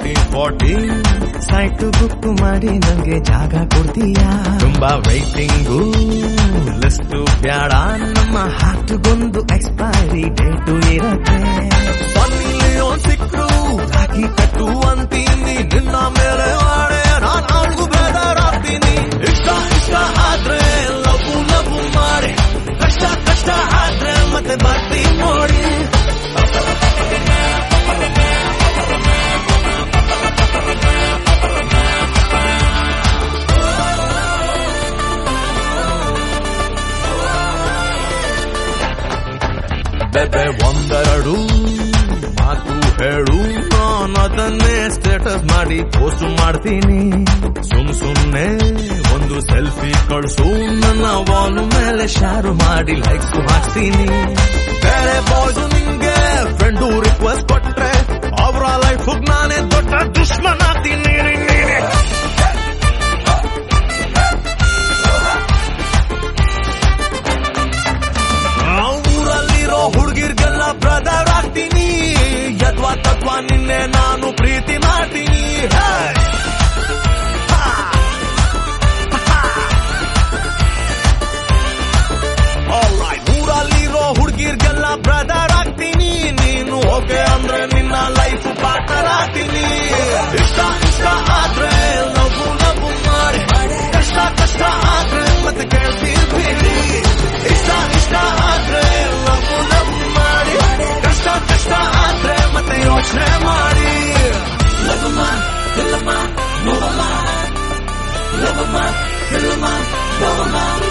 Thirty forty site book ಮಾಡಿ ನಂಗೆ ಜಾಗ ಕೊಡ್ತೀಯಾ ತುಂಬಾ ವೈಟಿಂಗು ಲಿಸ್ಟ್ ಬ್ಯಾಡ ನಮ್ಮ ಹಾರ್ಟ್ಗೊಂದು ಎಕ್ಸ್ಪೈರಿ ಡೇಟು ಇರತ್ತೆ ಸನ್ನಿಲಿಯೋನ್ ಸಿಕ್ರು ರಾಖಿ ಕಟ್ಟು ಅಂತೀನಿ ನಿನ್ನ ಮೇಲೆ ಆಡೆ ನಾನು ಅವ್ರಿಗೂ ಬೇದಾರಾಗ್ತೀನಿ ಇಷ್ಟ ಇಷ್ಟ ಆದ್ರೆ ಲಘು ಲಘು ಮಾಡಿ ಕಷ್ಟ ಕಷ್ಟ ಆದ್ರೆ ಮತ್ತೆ ಬರ್ತೀನಿ ನೋಡಿ ಬೆಬೆ ಒಂದೆರಡು ಮಾತು ಹೇಳು ನಾನು ಅದನ್ನೇ ಸ್ಟೇಟಸ್ ಮಾಡಿ ಪೋಸ್ಟ್ ಮಾಡ್ತೀನಿ ಸುಮ್ ಸುಮ್ನೆ ಒಂದು ಸೆಲ್ಫಿ ಕಳ್ಸು ನನ್ನ ವಾಲ್ ಮೇಲೆ ಶಾರು ಮಾಡಿ ಲೈಕ್ಸ್ ಹಾಕ್ತೀನಿ ಬೇರೆ ಬಾಯ್ಸು ನಿಂಗೆ ಫ್ರೆಂಡು ರಿಕ್ವೆಸ್ಟ್ ಕೊಟ್ರೆ ಅವರ ಲೈಫ್ ನಾನೇ ದೊಡ್ಡ ದುಶ್ಮನ್ ಆಗ್ತೀನಿ ನೀನೆ ಆ ಊರಲ್ಲಿರೋ ಹುಡುಗಿರ್ಗೆಲ್ಲ ಬ್ರದರ್ ಆಗ್ತೀನಿ ಯದ್ವಾ ತತ್ವ ನಿನ್ನೆ ನಾನು ಪ್ರೀತಿ ಮಾಡ್ತೀನಿ ಹೇ! ಹಾ! Alright, ಊರಲ್ಲಿರೋ ಹುಡುಗಿರ್ಗೆಲ್ಲ ಬ್ರದರ್ ಆಗ್ತೀನಿ ನೀನು ಓಕೆ ಅಂದ್ರೆ ನಿನ್ನ ಲೈಫ್ ಪಾರ್ಟ್ನರ್ ಆಗ್ತೀನಿ ಇಷ್ಟ ಇಷ್ಟ ಆದ್ರೆ ಲಘು ಲಘು ಮಾಡಿ ಕಷ್ಟ ಕಷ್ಟ ಆದ್ರೆ ಮತ್ತೆ ಕೇಳ್ತೀನಿ ಇಷ್ಟ ಇಷ್ಟ ಆದ್ರೆ ಲಘು ಲಘು ಮಾಡಿ ಕಷ್ಟ ಕಷ್ಟ ಆದ್ರೆ ಮತ್ತೆ ಯೋಚನೆ ಮಾಡಿ ಲಘುಮ ಇಲ್ಲಮ್ಮ ನೋವಮ್ಮ ಲಘುಮ ಇಲ್ಲಮ್ಮ ನೋವಮ್ಮ